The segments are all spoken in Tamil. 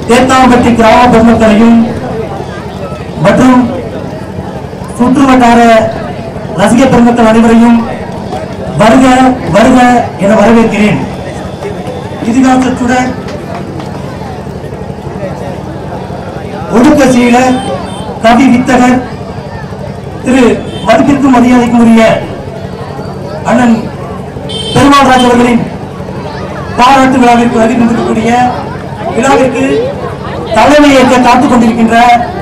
தேத்தாம்பட்டி கிராம பொதுமக்களையும் மற்றும் சுற்று வட்டார ரசிக பெருமக்கள் அனைவரையும் வருக வருக என வரவேற்கிறேன் இதிகாசத்துடன் ஒடுக்க செயலர் கவி வித்தகர் திரு மதிப்பிற்கும் மரியாதைக்கும் உரிய அண்ணன் பெருமாள்ராஜ் அவர்களின் பாராட்டு விழாவிற்கு வருகை தந்திருக்கக்கூடிய விழாவிற்கு தலைமை ஏற்க காத்துக் கொண்டிருக்கின்ற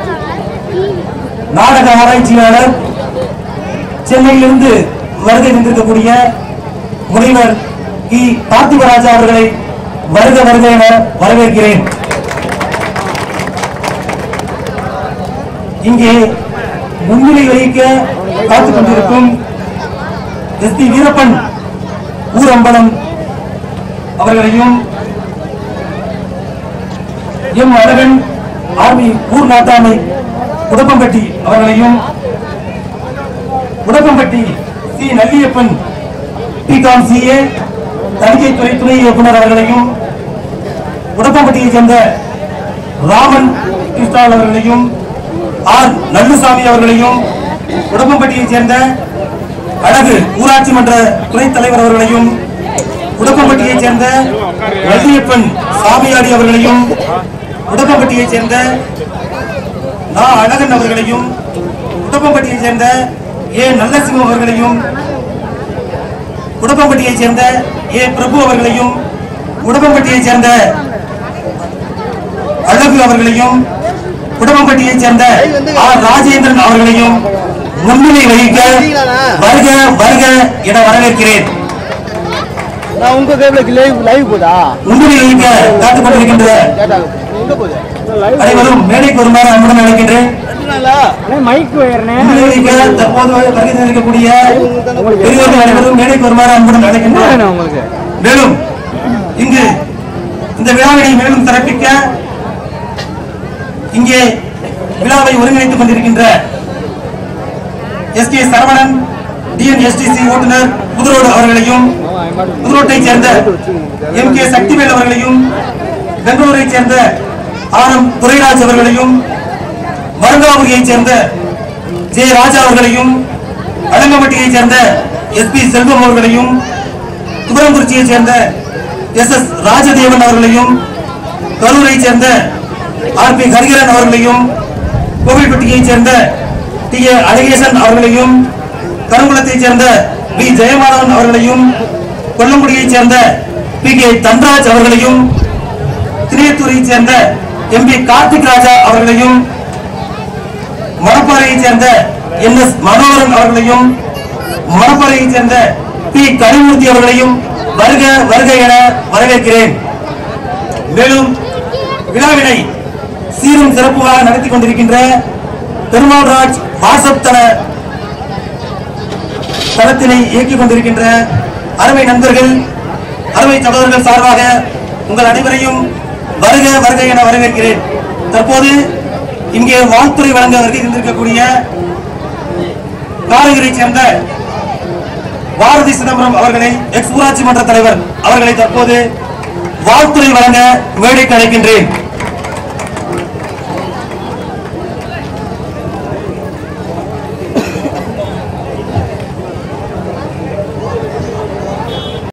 நாடக ஆராய்ச்சியாளர் சென்னையிலிருந்து வருகை தந்திருக்கக்கூடிய முனைவர் இ பார்த்திபராஜா அவர்களை வருக வருக என வரவேற்கிறேன் இங்கே முன்னிலை வகிக்க காத்துக் கொண்டிருக்கும் எஸ் பி வீரப்பன் ஊரம்பலம் அவர்களையும் எம் அழகன் ஆர்மி ஊர் நாட்டாமை உடப்பம்பட்டி அவர்களையும் Udappampatti C Nalliyappan BCom CA தணிக்கைத்துறை துணை இயக்குனர் அவர்களையும் உடப்பம்பட்டியைச் சேர்ந்த ராமன் கிருஷ்ணால் அவர்களையும் ஆர் நல்லுசாமி அவர்களையும் உடப்பம்பட்டியைச் சேர்ந்த அழகு ஊராட்சி மன்ற துணைத் தலைவர் அவர்களையும் உடப்பம்பட்டியைச் சேர்ந்த வள்ளியப்பன் சாமியாடி அவர்களையும் உடப்பம்பட்டியைச் சேர்ந்த நா அழகன் அவர்களையும் உடப்பம்பட்டியைச் சேர்ந்த ஏ நல்லசிவம் அவர்களையும் உடப்பம்பட்டியைச் சேர்ந்த ஏ பிரபு அவர்களையும் உடப்பம்பட்டியைச் சேர்ந்த அழகு அவர்களையும் குடும்பப்பட்டியைச் சேர்ந்த ஆர் ராஜேந்திரன் அவர்களையும் முன்னிலை வகிக்க வருக வருக என வரவேற்கிறேன் நான் உங்க கேபிள் லைவ் லைவ் போதா முன்னிலை வகிக்க காத்துக் கொண்டிருக்கின்ற கேட்டா எங்க போகுது அனைவரும் மேடைக்கு வருமாறு அன்புடன் அழைக்கின்றேன் மைக் வேறனே முன்னிலை வகிக்க தற்போது வருகை தந்திருக்கக்கூடிய பெரியவர்கள் அனைவரும் மேடைக்கு வருமாறு அன்புடன் அழைக்கின்றேன் உங்களுக்கு மேலும் இங்கு இந்த விழாவினை மேலும் சிறப்பிக்க இங்கே விழாவை ஒருங்கிணைத்துக் கொண்டிருக்கின்ற எஸ் கே சரவணன் டிஎன்எஸ்டிசி ஓட்டுநர் புதுரோடு அவர்களையும் புதுரோட்டைச் சேர்ந்த எம் கே சக்திவேல் அவர்களையும் பெங்களூரைச் சேர்ந்த ஆர் எம் துரைராஜ் அவர்களையும் மருங்காபுரியைச் சேர்ந்த ஜே ராஜா அவர்களையும் அலங்கம்பட்டியைச் சேர்ந்த எஸ் பி செல்வம் அவர்களையும் துவரங்குறிச்சியைச் சேர்ந்த எஸ் எஸ் ராஜதேவன் அவர்களையும் கரூரைச் சேர்ந்த ஆர் பி ஹரிகரன் அவர்களையும் கோவில்பட்டியைச் சேர்ந்த டி ஏ அழகேசன் அவர்களையும் கருங்குளத்தைச் சேர்ந்த பி ஜெயமாதவன் அவர்களையும் கொல்லங்குடியைச் சேர்ந்த பி கே தன்ராஜ் அவர்களையும் திரியத்தூரைச் சேர்ந்த எம் பி கார்த்திக் ராஜா அவர்களையும் மணப்பாறையைச் சேர்ந்த என் எஸ் மனோகரன் அவர்களையும் மணப்பாறையைச் சேர்ந்த பி கனிமூர்த்தி அவர்களையும் வருக வருக என வரவேற்கிறேன் மேலும் விழாவினை சீரும் சிறப்புமாக நடத்தி கொண்டிருக்கின்ற பெருமாள்ராஜ் வாட்ஸ்அப் தள தளத்தினை இயக்கிக் கொண்டிருக்கின்ற அருமை நண்பர்கள் அருமை சகோதரர்கள் சார்பாக உங்கள் அனைவரையும் வருக வருக என வரவேற்கிறேன் தற்போது இங்கே வாழ்த்துறை வழங்க வருகை தந்திருக்கக்கூடிய காரகிரியைச் சேர்ந்த பாரதி சிதம்பரம் அவர்களை எக்ஸ் ஊராட்சி மன்ற தலைவர் அவர்களை தற்போது வாழ்த்துறை வழங்க மேடைக்கு அழைக்கின்றேன்